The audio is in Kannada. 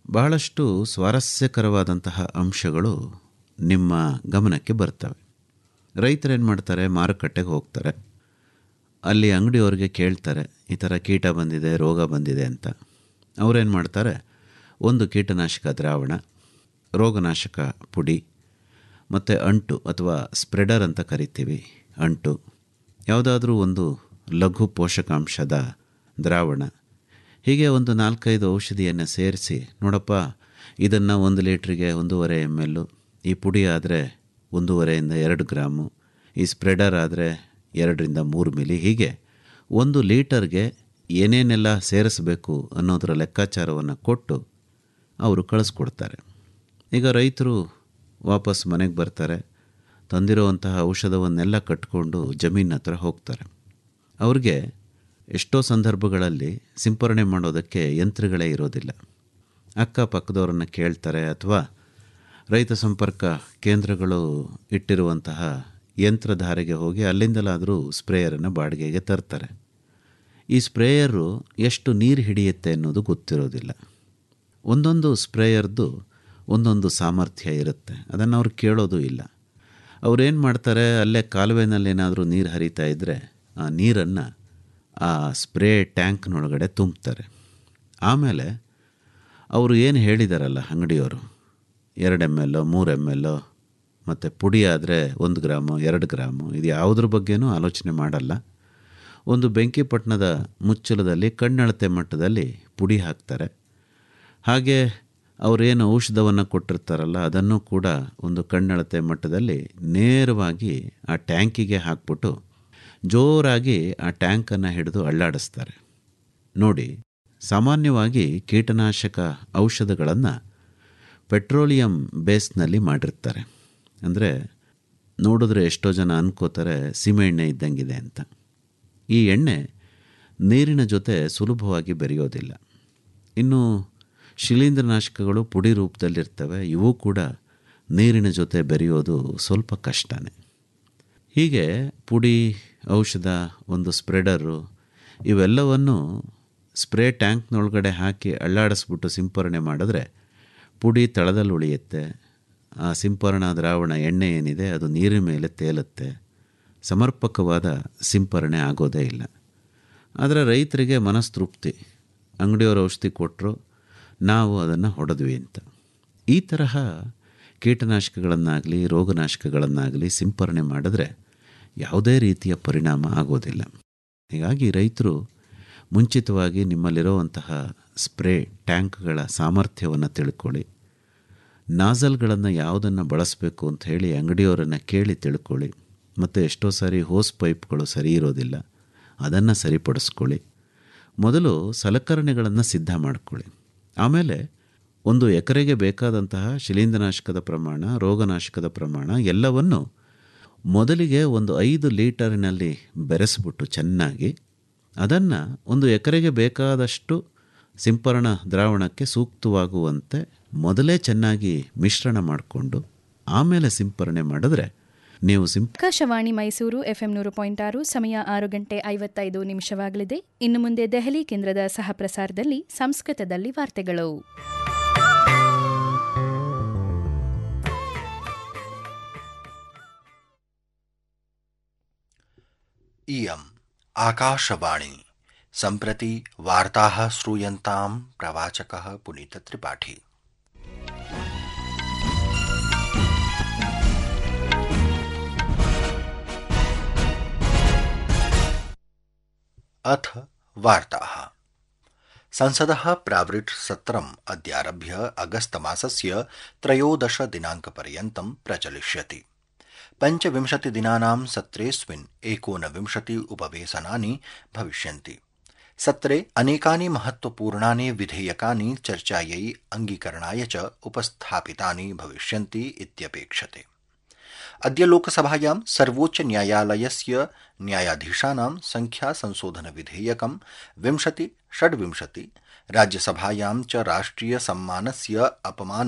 ಬಹಳಷ್ಟು ಸ್ವಾರಸ್ಯಕರವಾದಂತಹ ಅಂಶಗಳು ನಿಮ್ಮ ಗಮನಕ್ಕೆ ಬರ್ತವೆ ರೈತರೇನು ಮಾಡ್ತಾರೆ ಮಾರುಕಟ್ಟೆಗೆ ಹೋಗ್ತಾರೆ ಅಲ್ಲಿ ಅಂಗಡಿಯವ್ರಿಗೆ ಕೇಳ್ತಾರೆ ಈ ಥರ ಕೀಟ ಬಂದಿದೆ ರೋಗ ಬಂದಿದೆ ಅಂತ ಅವರೇನು ಮಾಡ್ತಾರೆ ಒಂದು ಕೀಟನಾಶಕ ದ್ರಾವಣ ರೋಗನಾಶಕ ಪುಡಿ ಮತ್ತು ಅಂಟು ಅಥವಾ ಸ್ಪ್ರೆಡರ್ ಅಂತ ಕರಿತೀವಿ ಅಂಟು ಯಾವುದಾದ್ರೂ ಒಂದು ಲಘು ಪೋಷಕಾಂಶದ ದ್ರಾವಣ ಹೀಗೆ ಒಂದು ನಾಲ್ಕೈದು ಔಷಧಿಯನ್ನು ಸೇರಿಸಿ ನೋಡಪ್ಪ ಇದನ್ನು ಒಂದು ಲೀಟ್ರಿಗೆ ಒಂದೂವರೆ ಎಮ್ ಎಲ್ಲು ಈ ಪುಡಿ ಆದರೆ ಒಂದೂವರೆಯಿಂದ ಎರಡು ಗ್ರಾಮು ಈ ಸ್ಪ್ರೆಡರ್ ಆದರೆ ಎರಡರಿಂದ ಮೂರು ಮಿಲಿ ಹೀಗೆ ಒಂದು ಲೀಟರ್ಗೆ ಏನೇನೆಲ್ಲ ಸೇರಿಸಬೇಕು ಅನ್ನೋದರ ಲೆಕ್ಕಾಚಾರವನ್ನು ಕೊಟ್ಟು ಅವರು ಕಳಿಸ್ಕೊಡ್ತಾರೆ ಈಗ ರೈತರು ವಾಪಸ್ ಮನೆಗೆ ಬರ್ತಾರೆ ತಂದಿರುವಂತಹ ಔಷಧವನ್ನೆಲ್ಲ ಕಟ್ಕೊಂಡು ಜಮೀನ ಹತ್ರ ಹೋಗ್ತಾರೆ ಅವ್ರಿಗೆ ಎಷ್ಟೋ ಸಂದರ್ಭಗಳಲ್ಲಿ ಸಿಂಪರಣೆ ಮಾಡೋದಕ್ಕೆ ಯಂತ್ರಗಳೇ ಇರೋದಿಲ್ಲ ಅಕ್ಕಪಕ್ಕದವ್ರನ್ನ ಕೇಳ್ತಾರೆ ಅಥವಾ ರೈತ ಸಂಪರ್ಕ ಕೇಂದ್ರಗಳು ಇಟ್ಟಿರುವಂತಹ ಯಂತ್ರಧಾರೆಗೆ ಹೋಗಿ ಅಲ್ಲಿಂದಲಾದರೂ ಸ್ಪ್ರೇಯರನ್ನು ಬಾಡಿಗೆಗೆ ತರ್ತಾರೆ ಈ ಸ್ಪ್ರೇಯರು ಎಷ್ಟು ನೀರು ಹಿಡಿಯುತ್ತೆ ಅನ್ನೋದು ಗೊತ್ತಿರೋದಿಲ್ಲ ಒಂದೊಂದು ಸ್ಪ್ರೇಯರ್ದು ಒಂದೊಂದು ಸಾಮರ್ಥ್ಯ ಇರುತ್ತೆ ಅದನ್ನು ಅವ್ರು ಕೇಳೋದು ಇಲ್ಲ ಅವ್ರೇನು ಮಾಡ್ತಾರೆ ಅಲ್ಲೇ ಕಾಲುವೆನಲ್ಲಿ ಏನಾದರೂ ನೀರು ಹರಿತಾ ಇದ್ದರೆ ಆ ನೀರನ್ನು ಆ ಸ್ಪ್ರೇ ಟ್ಯಾಂಕ್ನೊಳಗಡೆ ತುಂಬ್ತಾರೆ ಆಮೇಲೆ ಅವರು ಏನು ಹೇಳಿದಾರಲ್ಲ ಅಂಗಡಿಯವರು ಎರಡು ಎಮ್ ಎಲ್ಲೋ ಮೂರು ಎಮ್ ಎಲ್ಲೋ ಮತ್ತು ಪುಡಿ ಆದರೆ ಒಂದು ಗ್ರಾಮು ಎರಡು ಗ್ರಾಮು ಇದು ಯಾವುದ್ರ ಬಗ್ಗೆನೂ ಆಲೋಚನೆ ಮಾಡಲ್ಲ ಒಂದು ಬೆಂಕಿಪಟ್ಟಣದ ಮುಚ್ಚಳದಲ್ಲಿ ಕಣ್ಣಳತೆ ಮಟ್ಟದಲ್ಲಿ ಪುಡಿ ಹಾಕ್ತಾರೆ ಹಾಗೆ ಅವರೇನು ಔಷಧವನ್ನು ಕೊಟ್ಟಿರ್ತಾರಲ್ಲ ಅದನ್ನು ಕೂಡ ಒಂದು ಕಣ್ಣಳತೆ ಮಟ್ಟದಲ್ಲಿ ನೇರವಾಗಿ ಆ ಟ್ಯಾಂಕಿಗೆ ಹಾಕ್ಬಿಟ್ಟು ಜೋರಾಗಿ ಆ ಟ್ಯಾಂಕನ್ನು ಹಿಡಿದು ಅಳ್ಳಾಡಿಸ್ತಾರೆ ನೋಡಿ ಸಾಮಾನ್ಯವಾಗಿ ಕೀಟನಾಶಕ ಔಷಧಗಳನ್ನು ಪೆಟ್ರೋಲಿಯಂ ಬೇಸ್ನಲ್ಲಿ ಮಾಡಿರ್ತಾರೆ ಅಂದರೆ ನೋಡಿದ್ರೆ ಎಷ್ಟೋ ಜನ ಅನ್ಕೋತಾರೆ ಸೀಮೆಎಣ್ಣೆ ಇದ್ದಂಗಿದೆ ಅಂತ ಈ ಎಣ್ಣೆ ನೀರಿನ ಜೊತೆ ಸುಲಭವಾಗಿ ಬೆರೆಯೋದಿಲ್ಲ ಇನ್ನು ಶಿಲೀಂಧ್ರನಾಶಕಗಳು ಪುಡಿ ರೂಪದಲ್ಲಿರ್ತವೆ ಇವು ಕೂಡ ನೀರಿನ ಜೊತೆ ಬೆರೆಯೋದು ಸ್ವಲ್ಪ ಕಷ್ಟನೇ ಹೀಗೆ ಪುಡಿ ಔಷಧ ಒಂದು ಸ್ಪ್ರೆಡರು ಇವೆಲ್ಲವನ್ನು ಸ್ಪ್ರೇ ಟ್ಯಾಂಕ್ನೊಳಗಡೆ ಹಾಕಿ ಅಳ್ಳಾಡಿಸ್ಬಿಟ್ಟು ಸಿಂಪರಣೆ ಮಾಡಿದ್ರೆ ಪುಡಿ ತಳದಲ್ಲಿ ಉಳಿಯುತ್ತೆ ಆ ಸಿಂಪರಣಾ ದ್ರಾವಣ ಎಣ್ಣೆ ಏನಿದೆ ಅದು ನೀರಿನ ಮೇಲೆ ತೇಲುತ್ತೆ ಸಮರ್ಪಕವಾದ ಸಿಂಪರಣೆ ಆಗೋದೇ ಇಲ್ಲ ಆದರೆ ರೈತರಿಗೆ ಮನಸ್ತೃಪ್ತಿ ಅಂಗಡಿಯವರು ಔಷಧಿ ಕೊಟ್ಟರು ನಾವು ಅದನ್ನು ಹೊಡೆದ್ವಿ ಅಂತ ಈ ತರಹ ಕೀಟನಾಶಕಗಳನ್ನಾಗಲಿ ರೋಗನಾಶಕಗಳನ್ನಾಗಲಿ ಸಿಂಪರಣೆ ಮಾಡಿದ್ರೆ ಯಾವುದೇ ರೀತಿಯ ಪರಿಣಾಮ ಆಗೋದಿಲ್ಲ ಹೀಗಾಗಿ ರೈತರು ಮುಂಚಿತವಾಗಿ ನಿಮ್ಮಲ್ಲಿರುವಂತಹ ಸ್ಪ್ರೇ ಟ್ಯಾಂಕ್ಗಳ ಸಾಮರ್ಥ್ಯವನ್ನು ತಿಳ್ಕೊಳ್ಳಿ ನಾಸಲ್ಗಳನ್ನು ಯಾವುದನ್ನು ಬಳಸಬೇಕು ಅಂತ ಹೇಳಿ ಅಂಗಡಿಯವರನ್ನು ಕೇಳಿ ತಿಳ್ಕೊಳ್ಳಿ ಮತ್ತು ಎಷ್ಟೋ ಸಾರಿ ಹೋಸ್ ಪೈಪ್ಗಳು ಸರಿ ಇರೋದಿಲ್ಲ ಅದನ್ನು ಸರಿಪಡಿಸ್ಕೊಳ್ಳಿ ಮೊದಲು ಸಲಕರಣೆಗಳನ್ನು ಸಿದ್ಧ ಮಾಡಿಕೊಳ್ಳಿ ಆಮೇಲೆ ಒಂದು ಎಕರೆಗೆ ಬೇಕಾದಂತಹ ಶಿಲೀಂಧ್ರನಾಶಕದ ಪ್ರಮಾಣ ರೋಗನಾಶಕದ ಪ್ರಮಾಣ ಎಲ್ಲವನ್ನು ಮೊದಲಿಗೆ ಒಂದು ಐದು ಲೀಟರಿನಲ್ಲಿ ಬೆರೆಸ್ಬಿಟ್ಟು ಚೆನ್ನಾಗಿ ಅದನ್ನು ಒಂದು ಎಕರೆಗೆ ಬೇಕಾದಷ್ಟು ಸಿಂಪರಣ ದ್ರಾವಣಕ್ಕೆ ಸೂಕ್ತವಾಗುವಂತೆ ಮೊದಲೇ ಚೆನ್ನಾಗಿ ಮಿಶ್ರಣ ಮಾಡಿಕೊಂಡು ಆಮೇಲೆ ಸಿಂಪರಣೆ ಮಾಡಿದ್ರೆ ನೀವು ಸಿಂಪ ಆಕಾಶವಾಣಿ ಮೈಸೂರು ಎಫ್ಎಂ ನೂರು ಪಾಯಿಂಟ್ ಆರು ಸಮಯ ಆರು ಗಂಟೆ ಐವತ್ತೈದು ನಿಮಿಷವಾಗಲಿದೆ ಇನ್ನು ಮುಂದೆ ದೆಹಲಿ ಕೇಂದ್ರದ ಸಹ ಪ್ರಸಾರದಲ್ಲಿ ಸಂಸ್ಕೃತದಲ್ಲಿ ವಾರ್ತೆಗಳು इयम् आकाशवाणी सम्प्रति वार्ताः श्रूयन्तां प्रवाचकः पुनीतत्रिपाठी अथ वार्ताः संसदः प्रावृट् सत्रम् अद्यारभ्य अगस्तमासस्य त्रयोदश दिनाङ्कपर्यन्तं प्रचलिष्यति पञ्चविंशतिदिनानां सत्रेऽस्मिन् एकोनविंशति उपवेशनानि भविष्यन्ति सत्रे अनेकानि महत्वपूर्णानि विधेयकानि चर्चायै अङ्गीकरणाय च उपस्थापितानि भविष्यन्ति इत्यपेक्षते अद्य लोकसभायां सर्वोच्च न्यायालयस्य न्यायाधीशानां संख्या संशोधन विधेयकं विंशति षड्विंशति राज्यसभायां च राष्ट्रिय सम्मानस्य अपमान